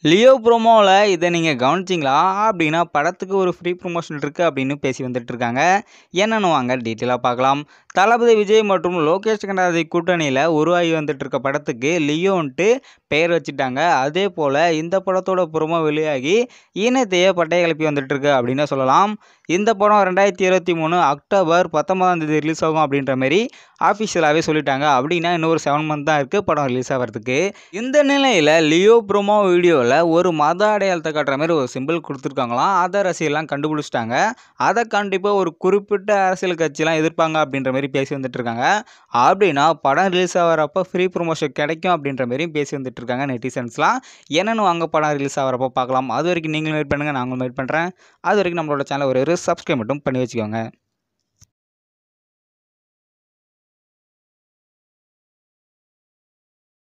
Leo ப்ரோமோவில் இதை நீங்கள் கவனிச்சிங்களா அப்படின்னா படத்துக்கு ஒரு ஃப்ரீ ப்ரொமோஷன் இருக்குது அப்படின்னு பேசி வந்துட்டு இருக்காங்க என்னன்னு வாங்க டீட்டெயிலாக பார்க்கலாம் தளபதி விஜய் மற்றும் லோகேஷ் கனகராஜ் கூட்டணியில் உருவாகி வந்துட்டு இருக்க படத்துக்கு லியோன்ட்டு பெயர் வச்சுட்டாங்க அதே போல் இந்த படத்தோட ப்ரோமோ வெளியாகி ஈனத்தையே பட்டைய கிளப்பி வந்துட்டு இருக்கு அப்படின்னு சொல்லலாம் இந்த படம் ரெண்டாயிரத்தி இருபத்தி மூணு அக்டோபர் பத்தொன்பதாம் தேதி ரிலீஸ் ஆகும் அப்படின்ற மாதிரி ஆஃபிஷியலாகவே சொல்லிட்டாங்க அப்படின்னா இன்னொரு செவன் மந்த் தான் இருக்குது படம் ரிலீஸ் ஆகிறதுக்கு இந்த நிலையில் லியோ ப்ரோமோ வீடியோவில் ஒரு மத அடையாளத்தை காட்டுற மாதிரி ஒரு சிம்பிள் கொடுத்துருக்காங்களாம் அதை ரசிகர்லாம் கண்டுபிடிச்சிட்டாங்க அதை கண்டிப்பாக ஒரு குறிப்பிட்ட அரசியல் கட்சிலாம் எதிர்ப்பாங்க அப்படின்ற மாதிரி பேசி வந்துட்டு இருக்காங்க அப்படின்னா படம் ரிலீஸ் ஆகிறப்போ ஃப்ரீ ப்ரொமோஷன் கிடைக்கும் அப்படின்ற மாதிரியும் பேசி வந்துட்டு இருக்காங்க நெட்டிசன்ஸ்லாம் என்னென்னு வாங்க படம் ரிலீஸ் ஆகிறப்போ பார்க்கலாம் அது வரைக்கும் நீங்களும் வெயிட் பண்ணுங்கள் நாங்களும் வெயிட் பண்ணுறேன் அது வரைக்கும் நம்மளோட சேனல் ஒரு சப்ஸ்கிரைப் மட்டும் பண்ணி வச்சுக்கோங்க